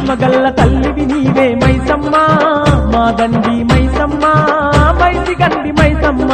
మహిమగల్ల తల్లివి నీవే మైసమ్మ మా దండి మైసమ్మ మైసి గండి మైసమ్మ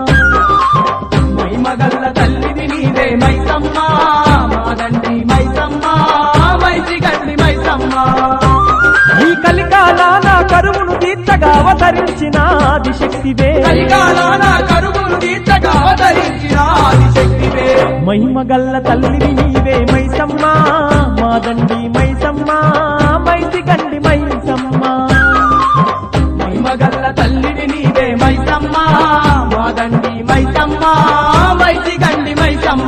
మహిమగల్ల తల్లివి నీవే మైసమ్మ మాదండి మైసమ్మ మైసి గండి మైసమ్మ ఈ కలికాలాన కరువును తీర్చగా అవతరించిన ఆదిశక్తివే కలికాలాన కరువును తీర్చగా అవతరించిన ఆదిశక్తివే మహిమగల్ల తల్లివి నీవే మైసమ్మ మా దండి మైసమ్మ మైసి గండి మైసమ్మ మహిమగల్ల తల్లివి నీవే మైసమ్మ మాదండి మైసమ్మ మైసి గండి మైసమ్మ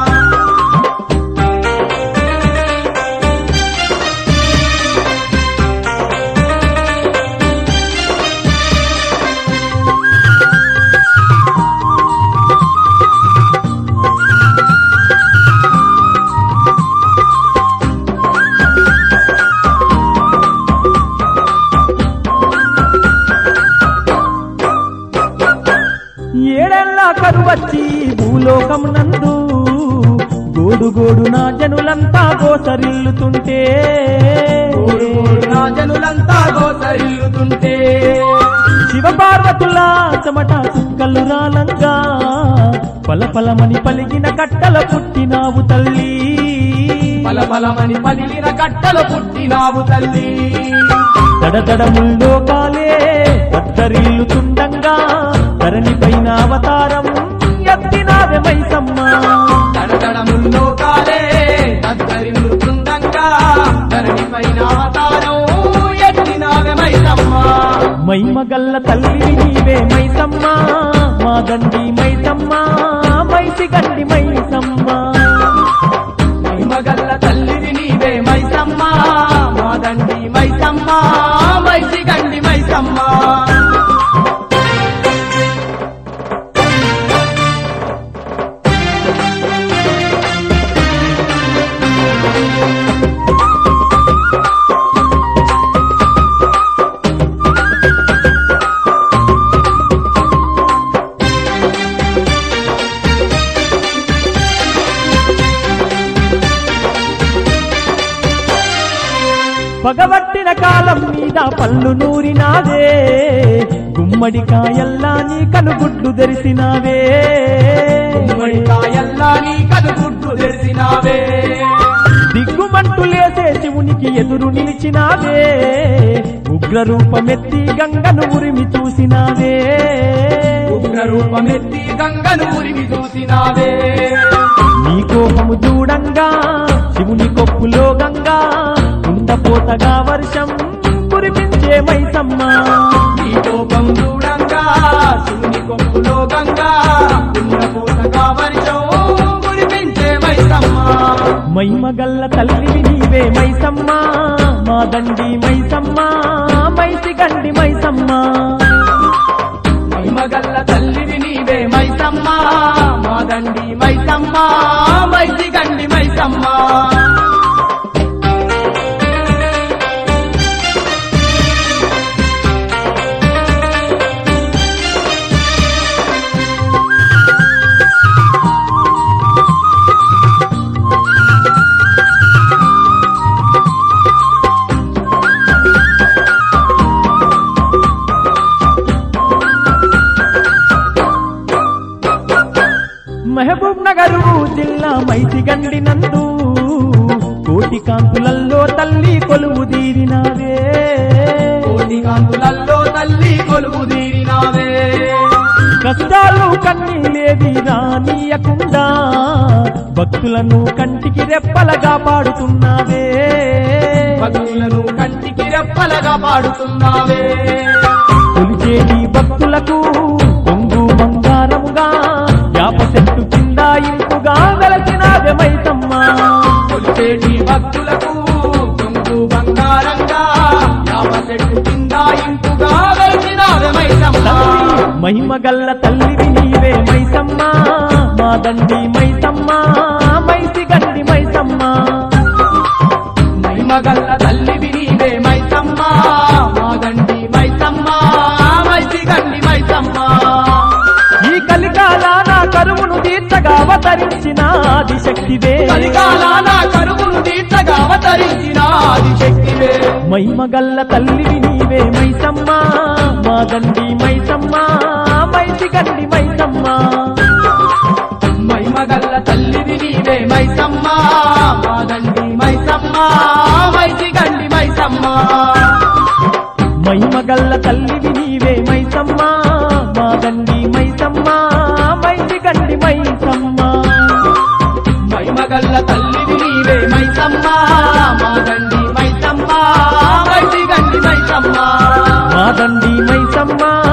ఏడెల్లా కరువచ్చి భూలోకం నందు గోడు గోడు నా జనులంతా గోసరిల్లుతుంటే ఊరు ఊరు నా జనులంతా గోసరిల్లుతుంటే శివపార్వతుల చెమట చుక్కలు రాలంగా పలపలమని పలిగిన కట్టల పుట్టినావు తల్లి బలబలమని పలిగిన కట్టలు పుట్టినావు తల్లి తడతడముల్లో కాలే కత్తరిల్లుతుండంగా ధరణి పైన అవతారం ఎత్తినావే మైసమ్మ తడతడముల్లో కాలే దగ్గరి మృతుండంగా ధరణి పైన అవతారం ఎత్తినావే మైసమ్మ మైమగల్ల తల్లి నీవే మైసమ్మ మా దండి మైసమ్మ మైసి గండి మైసమ్మ మహిమగల్ల తల్లివి నీవే మైసమ్మ మాదండి మైసమ్మ మైసి గండి మైసమ్మ పగబట్టిన కాలం మీద పళ్ళు నూరినావే గుమ్మడికాయల్లా నీ కనుగుడ్లు తెరిసినావే గుమ్మడికాయల్లా నీ కనుగుడ్లు తెరిసినావే దిగ్గుమంటు లేసే శివునికి ఎదురు నిలిచినావే ఉగ్ర రూపమెత్తి గంగను ఉరిమి చూసినావే ఉగ్ర రూపమెత్తి గంగను ఉరిమి చూసినావే నీ కోపము చూడంగా శివుని కొప్పులో గంగా కుండపోతగా వర్షం కురిపించే మైసమ్మ నీ కోపం చూడంగా శివుని కొప్పులో గంగా కుండపోతగా వర్షం కురిపించే మైసమ్మ మైమగల్ల తల్లివి నీవే మైసమ్మ మా దండి మైసమ్మ మైసి గండి మైసమ్మ మహిమగల్ల తల్లివి నీవే మైసమ్మ మాదండి మైసమ్మ మైసి గండి మైసమ్మ మహబూబ్ నగరు జిల్లా మైసి గండి నందు కోటి కాంతులల్లో తల్లి కొలువు తీరినావే కోటి కాంతులల్లో తల్లి కొలువు తీరినావే కష్టాలు కన్నీలేది రానియకుండా భక్తులను కంటికి రెప్పలగా పాడుతున్నావే భక్తులను కంటికి రెప్పలగా పాడుతున్నావే కొలిచేటి భక్తులకు కొంగు బంగారముగా యాప చెట్టు కింద ఇంపుగా వెలసినావే మైసమ్మ కొలిచేటి భక్తులకు కొంగు బంగారంగా యాప చెట్టు కింద ఇంపుగా వెలిసినావే మైసమ్మ మహిమ గల్ల తల్లివి నీవే మైసమ్మ మా దండి మైసమ్మ మైసి గండి మైసమ్మ మహిమగల్ల తల్లివి నీవే మైసమ్మ మాదండి మైసమ్మ మైసి గండి మైసమ్మ ఈ కలికాలాన కరువును తీర్చగా అవతరించిన ఆదిశక్తివే కలికాలాన కరువును తీర్చగా అవతరించిన ఆదిశక్తివే మైమగల్ల తల్లివి నీవే మైసమ్మ మా దండి మైసమ్మ మైసి గండి మైసమ్మ మైమగల్ల తల్లిది నీవే మైసమ్మ మాదండి మైసమ్మ మైసి గండి మైసమ్మ మైమగల్ల తల్లివి నీవే మైసమ్మ మా దండి మైసమ్మ మైసి గండి మైసమ్మ మైమగల్ల తల్లిది నీవే మైసమ్మ మాదండి మైసమ్మ మైసి గండి మైసమ్మ మా దండి మైసమ్మ